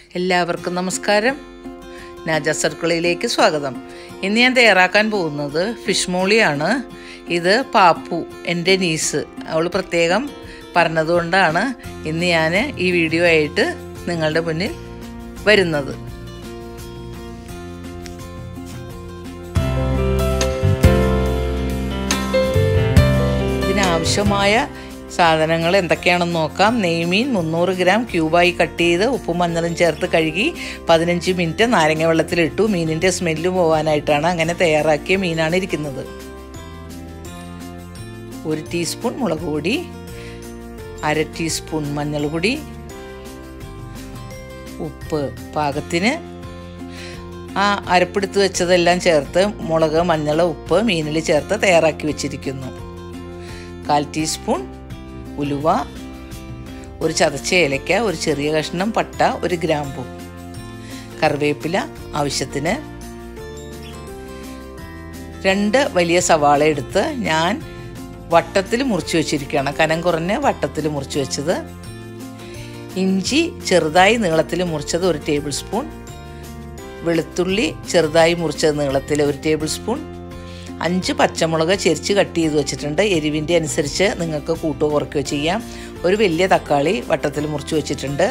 എല്ലാവർക്കും നമസ്കാരം നാജ സർക്കിളിലേക്ക് സ്വാഗതം ഇന്ന് ഞാൻ തയ്യാറാക്കാൻ പോകുന്നത് ഫിഷ് മോളിയാണ് ഇത് പാപ്പു എൻ്റെ നീസ് അവൾ പ്രത്യേകം പറഞ്ഞതുകൊണ്ടാണ് ഇന്ന് ഞാൻ ഈ വീഡിയോ ആയിട്ട് നിങ്ങളുടെ മുന്നിൽ വരുന്നത് ഇതിനാവശ്യമായ സാധനങ്ങൾ എന്തൊക്കെയാണെന്ന് നോക്കാം നെയ്മീൻ മുന്നൂറ് ഗ്രാം ക്യൂബായി കട്ട് ചെയ്ത് ഉപ്പും മഞ്ഞളും ചേർത്ത് കഴുകി പതിനഞ്ച് മിനിറ്റ് നാരങ്ങ വെള്ളത്തിലിട്ടു മീനിൻ്റെ സ്മെല്ല് പോകാനായിട്ടാണ് അങ്ങനെ തയ്യാറാക്കിയ മീനാണ് ഇരിക്കുന്നത് ഒരു ടീസ്പൂൺ മുളക് പൊടി അര ടീസ്പൂൺ മഞ്ഞൾപ്പൊടി ഉപ്പ് പാകത്തിന് ആ അരപ്പെടുത്ത് വെച്ചതെല്ലാം ചേർത്ത് മുളക് മഞ്ഞൾ ഉപ്പ് മീനിൽ ചേർത്ത് തയ്യാറാക്കി വെച്ചിരിക്കുന്നു കാൽ ടീസ്പൂൺ ഉലുവ ഒരു ചതച്ച ഏലക്ക ഒരു ചെറിയ കഷ്ണം പട്ട ഒരു ഗ്രാമ്പു കറിവേപ്പില ആവശ്യത്തിന് രണ്ട് വലിയ സവാള എടുത്ത് ഞാൻ വട്ടത്തിൽ മുറിച്ച് വെച്ചിരിക്കുകയാണ് കനം കുറഞ്ഞ് വട്ടത്തിൽ മുറിച്ച് വെച്ചത് ഇഞ്ചി ചെറുതായി നീളത്തിൽ മുറിച്ചത് ഒരു ടേബിൾ സ്പൂൺ വെളുത്തുള്ളി ചെറുതായി മുറിച്ചത് നീളത്തിൽ ഒരു ടേബിൾ സ്പൂൺ അഞ്ച് പച്ചമുളക് ചെരിച്ച് കട്ട് ചെയ്ത് വെച്ചിട്ടുണ്ട് എരിവിൻ്റെ അനുസരിച്ച് നിങ്ങൾക്ക് കൂട്ടോ കുറയ്ക്കുകയോ ചെയ്യാം ഒരു വലിയ തക്കാളി വട്ടത്തിൽ മുറിച്ച് വെച്ചിട്ടുണ്ട്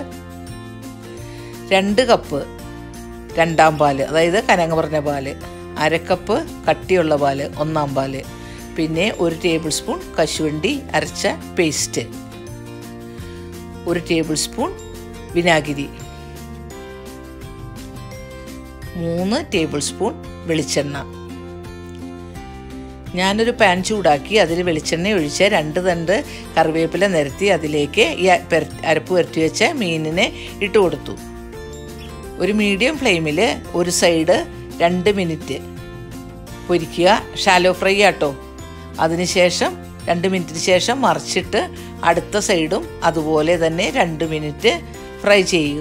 രണ്ട് കപ്പ് രണ്ടാം പാല് അതായത് കനങ്ങ പറഞ്ഞ പാല് അരക്കപ്പ് കട്ടിയുള്ള പാല് ഒന്നാം പാല് പിന്നെ ഒരു ടേബിൾ സ്പൂൺ കശുവണ്ടി അരച്ച പേസ്റ്റ് ഒരു ടേബിൾ സ്പൂൺ വിനാഗിരി മൂന്ന് ടേബിൾ സ്പൂൺ വെളിച്ചെണ്ണ ഞാനൊരു പാൻ ചൂടാക്കി അതിൽ വെളിച്ചെണ്ണ ഒഴിച്ച് രണ്ട് തണ്ട് കറിവേപ്പില നിരത്തി അതിലേക്ക് ഈ അരപ്പ് പുരട്ടി വെച്ച മീനിനെ ഇട്ട് കൊടുത്തു ഒരു മീഡിയം ഫ്ലെയിമിൽ ഒരു സൈഡ് രണ്ട് മിനിറ്റ് പൊരിക്കുക ഷാലോ ഫ്രൈ ആട്ടോ അതിനുശേഷം രണ്ട് മിനിറ്റിന് ശേഷം മറിച്ചിട്ട് അടുത്ത സൈഡും അതുപോലെ തന്നെ രണ്ട് മിനിറ്റ് ഫ്രൈ ചെയ്യുക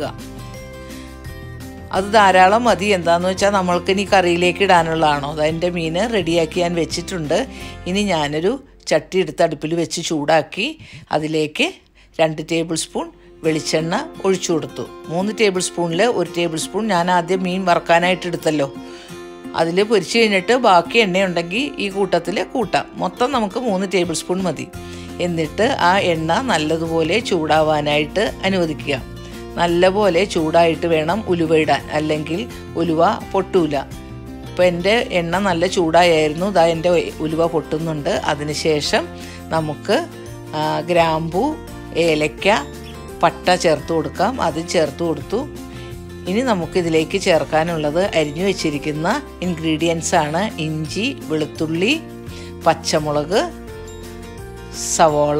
അത് ധാരാളം മതി എന്താണെന്ന് വെച്ചാൽ നമ്മൾക്ക് ഇനി കറിയിലേക്ക് ഇടാനുള്ളതാണോ അതിൻ്റെ മീൻ റെഡിയാക്കി ഞാൻ വെച്ചിട്ടുണ്ട് ഇനി ഞാനൊരു ചട്ടി എടുത്ത് അടുപ്പിൽ വെച്ച് ചൂടാക്കി അതിലേക്ക് രണ്ട് ടേബിൾ സ്പൂൺ വെളിച്ചെണ്ണ ഒഴിച്ചു കൊടുത്തു മൂന്ന് ടേബിൾ സ്പൂണിൽ ഒരു ടേബിൾ സ്പൂൺ ഞാൻ ആദ്യം മീൻ വറക്കാനായിട്ട് എടുത്തല്ലോ അതിൽ പൊരിച്ച് കഴിഞ്ഞിട്ട് ബാക്കി എണ്ണയുണ്ടെങ്കിൽ ഈ കൂട്ടത്തിൽ കൂട്ടാം മൊത്തം നമുക്ക് മൂന്ന് ടേബിൾ സ്പൂൺ മതി എന്നിട്ട് ആ എണ്ണ നല്ലതുപോലെ ചൂടാവാനായിട്ട് അനുവദിക്കുക നല്ലപോലെ ചൂടായിട്ട് വേണം ഉലുവ ഇടാൻ അല്ലെങ്കിൽ ഉലുവ പൊട്ടൂല അപ്പോൾ എൻ്റെ എണ്ണ നല്ല ചൂടായായിരുന്നു ഇതാ എൻ്റെ ഉലുവ പൊട്ടുന്നുണ്ട് അതിനുശേഷം നമുക്ക് ഗ്രാമ്പു ഏലക്ക പട്ട ചേർത്ത് കൊടുക്കാം അത് ചേർത്ത് കൊടുത്തു ഇനി നമുക്ക് ഇതിലേക്ക് ചേർക്കാനുള്ളത് അരിഞ്ഞു വെച്ചിരിക്കുന്ന ഇൻഗ്രീഡിയൻസ് ആണ് ഇഞ്ചി വെളുത്തുള്ളി പച്ചമുളക് സവോള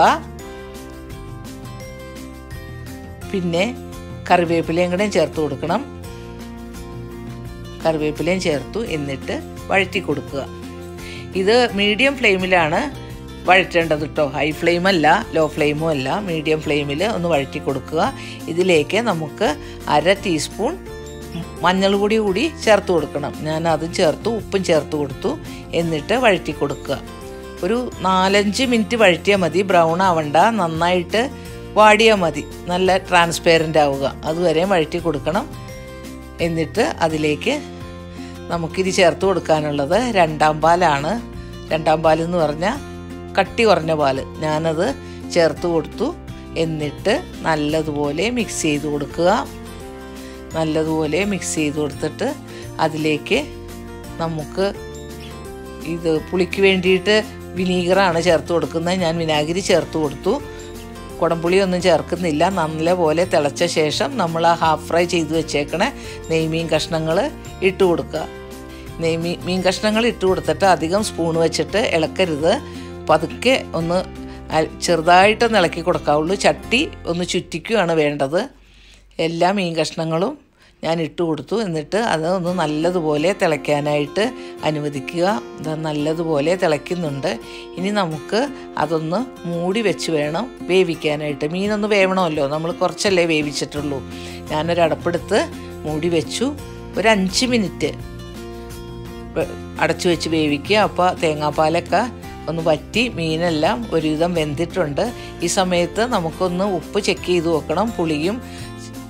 പിന്നെ കറിവേപ്പിലയും കൂടെ ചേർത്ത് കൊടുക്കണം കറിവേപ്പിലയും ചേർത്തു എന്നിട്ട് വഴറ്റി കൊടുക്കുക ഇത് മീഡിയം ഫ്ലെയിമിലാണ് വഴറ്റേണ്ടത് കേട്ടോ ഹൈ ഫ്ലെയിമല്ല ലോ ഫ്ലെയിമും അല്ല മീഡിയം ഫ്ലെയിമിൽ ഒന്ന് വഴറ്റി കൊടുക്കുക ഇതിലേക്ക് നമുക്ക് അര ടീസ്പൂൺ മഞ്ഞൾ പൊടി കൂടി ചേർത്ത് കൊടുക്കണം ഞാൻ അതും ചേർത്തു ഉപ്പും ചേർത്ത് കൊടുത്തു എന്നിട്ട് വഴറ്റി കൊടുക്കുക ഒരു നാലഞ്ച് മിനിറ്റ് വഴറ്റിയാൽ മതി ബ്രൗൺ ആവണ്ട നന്നായിട്ട് വാടിയാൽ മതി നല്ല ട്രാൻസ്പെയറൻ്റ് ആവുക അതുവരെ വഴറ്റി കൊടുക്കണം എന്നിട്ട് അതിലേക്ക് നമുക്കിത് ചേർത്ത് കൊടുക്കാനുള്ളത് രണ്ടാം പാലാണ് രണ്ടാം പാൽ എന്ന് പറഞ്ഞാൽ കട്ടി കുറഞ്ഞ പാൽ ഞാനത് ചേർത്ത് കൊടുത്തു എന്നിട്ട് നല്ലതുപോലെ മിക്സ് ചെയ്ത് കൊടുക്കുക നല്ലതുപോലെ മിക്സ് ചെയ്ത് കൊടുത്തിട്ട് അതിലേക്ക് നമുക്ക് ഇത് പുളിക്ക് വേണ്ടിയിട്ട് വിനീഗറാണ് ചേർത്ത് കൊടുക്കുന്നത് ഞാൻ വിനാഗിരി ചേർത്ത് കൊടുത്തു കുടംപുളി ഒന്നും ചേർക്കുന്നില്ല നല്ലപോലെ തിളച്ച ശേഷം നമ്മൾ ആ ഹാഫ് ഫ്രൈ ചെയ്ത് വെച്ചേക്കണ നെയ്മീൻ കഷ്ണങ്ങൾ ഇട്ട് കൊടുക്കുക നെയ്മീ മീൻ കഷ്ണങ്ങൾ ഇട്ട് കൊടുത്തിട്ട് അധികം സ്പൂൺ വെച്ചിട്ട് ഇളക്കരുത് പതുക്കെ ഒന്ന് ചെറുതായിട്ടൊന്ന് ഇളക്കി കൊടുക്കാവുള്ളൂ ചട്ടി ഒന്ന് ചുറ്റിക്കുകയാണ് വേണ്ടത് എല്ലാ മീൻ കഷ്ണങ്ങളും ഞാൻ ഇട്ട് കൊടുത്തു എന്നിട്ട് അത് ഒന്ന് നല്ലതുപോലെ തിളയ്ക്കാനായിട്ട് അനുവദിക്കുക ഇത് നല്ലതുപോലെ തിളയ്ക്കുന്നുണ്ട് ഇനി നമുക്ക് അതൊന്ന് മൂടി വെച്ച് വേണം വേവിക്കാനായിട്ട് മീനൊന്ന് വേവണമല്ലോ നമ്മൾ കുറച്ചല്ലേ വേവിച്ചിട്ടുള്ളൂ ഞാനൊരു അടപ്പെടുത്ത് മൂടി വെച്ചു ഒരു അഞ്ച് മിനിറ്റ് അടച്ചു വെച്ച് വേവിക്കുക അപ്പോൾ തേങ്ങാപ്പാലൊക്കെ ഒന്ന് വറ്റി മീനെല്ലാം ഒരുവിധം വെന്തിട്ടുണ്ട് ഈ സമയത്ത് നമുക്കൊന്ന് ഉപ്പ് ചെക്ക് ചെയ്ത് നോക്കണം പുളിയും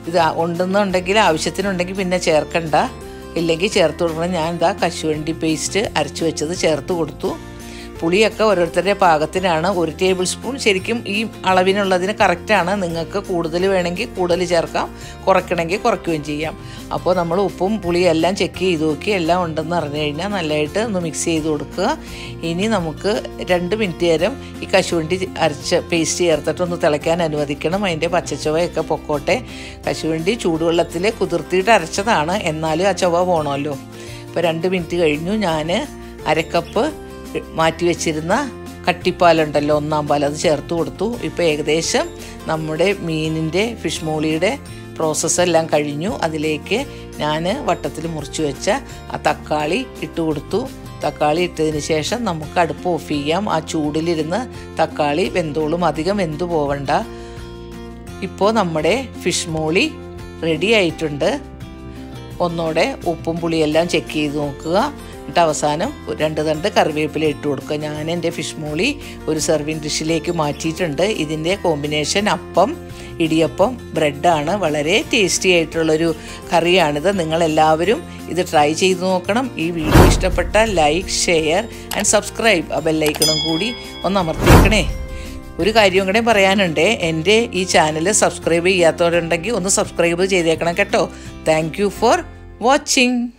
ഇത് ഉണ്ടെന്നുണ്ടെങ്കിൽ ആവശ്യത്തിനുണ്ടെങ്കിൽ പിന്നെ ചേർക്കണ്ട ഇല്ലെങ്കിൽ ചേർത്ത് കൊടുക്കണം ഞാൻ ഇതാ കശുവണ്ടി പേസ്റ്റ് അരച്ചു വെച്ചത് ചേർത്ത് കൊടുത്തു പുളിയൊക്കെ ഓരോരുത്തരുടെ പാകത്തിനാണ് ഒരു ടേബിൾ സ്പൂൺ ശരിക്കും ഈ അളവിനുള്ളതിന് കറക്റ്റാണ് നിങ്ങൾക്ക് കൂടുതൽ വേണമെങ്കിൽ കൂടുതൽ ചേർക്കാം കുറയ്ക്കണമെങ്കിൽ കുറയ്ക്കുകയും ചെയ്യാം അപ്പോൾ നമ്മൾ ഉപ്പും പുളിയും എല്ലാം ചെക്ക് ചെയ്ത് നോക്കി എല്ലാം ഉണ്ടെന്ന് അറിഞ്ഞു കഴിഞ്ഞാൽ നല്ലതായിട്ട് ഒന്ന് മിക്സ് ചെയ്ത് കൊടുക്കുക ഇനി നമുക്ക് രണ്ട് മിനിറ്റ് നേരം ഈ കശുവണ്ടി അരച്ച പേസ്റ്റ് ചേർത്തിട്ട് ഒന്ന് തിളയ്ക്കാൻ അനുവദിക്കണം അതിൻ്റെ പച്ചച്ചുവയൊക്കെ പൊക്കോട്ടെ കശുവണ്ടി ചൂടുവെള്ളത്തിൽ കുതിർത്തിയിട്ട് അരച്ചതാണ് എന്നാലും ആ ചുവ പോകണമല്ലോ ഇപ്പോൾ രണ്ട് മിനിറ്റ് കഴിഞ്ഞു ഞാൻ അരക്കപ്പ് മാറ്റി വെച്ചിരുന്ന കട്ടിപ്പാലുണ്ടല്ലോ ഒന്നാം പാൽ അത് ചേർത്ത് കൊടുത്തു ഇപ്പോൾ ഏകദേശം നമ്മുടെ മീനിൻ്റെ ഫിഷ് മോളിയുടെ പ്രോസസ്സെല്ലാം കഴിഞ്ഞു അതിലേക്ക് ഞാൻ വട്ടത്തിൽ മുറിച്ച് വെച്ച ആ തക്കാളി ഇട്ട് കൊടുത്തു തക്കാളി ഇട്ടതിന് ശേഷം നമുക്ക് അടുപ്പ് ഓഫ് ചെയ്യാം ആ ചൂടിലിരുന്ന് തക്കാളി വെന്തോളും അധികം വെന്തു പോവണ്ട ഇപ്പോൾ നമ്മുടെ ഫിഷ് മോളി റെഡി ആയിട്ടുണ്ട് ഒന്നോടെ ഉപ്പും പുളിയെല്ലാം ചെക്ക് ചെയ്ത് നോക്കുക എന്നിട്ട് അവസാനം രണ്ട് തണ്ട് കറിവേപ്പില ഇട്ട് കൊടുക്കുക ഞാൻ എൻ്റെ ഫിഷ് മോളി ഒരു സെർവിങ് ഡിഷിലേക്ക് മാറ്റിയിട്ടുണ്ട് ഇതിൻ്റെ കോമ്പിനേഷൻ അപ്പം ഇടിയപ്പം ബ്രെഡാണ് വളരെ ടേസ്റ്റി ആയിട്ടുള്ളൊരു കറിയാണിത് നിങ്ങളെല്ലാവരും ഇത് ട്രൈ ചെയ്ത് നോക്കണം ഈ വീഡിയോ ഇഷ്ടപ്പെട്ടാൽ ലൈക്ക് ഷെയർ ആൻഡ് സബ്സ്ക്രൈബ് ആ ബെല്ലൈക്കണും കൂടി ഒന്ന് അമർത്തിയേക്കണേ ഒരു കാര്യം കൂടെ പറയാനുണ്ട് എൻ്റെ ഈ ചാനൽ സബ്സ്ക്രൈബ് ചെയ്യാത്തവരുണ്ടെങ്കിൽ ഒന്ന് സബ്സ്ക്രൈബ് ചെയ്തേക്കണം കേട്ടോ താങ്ക് യു ഫോർ വാച്ചിങ്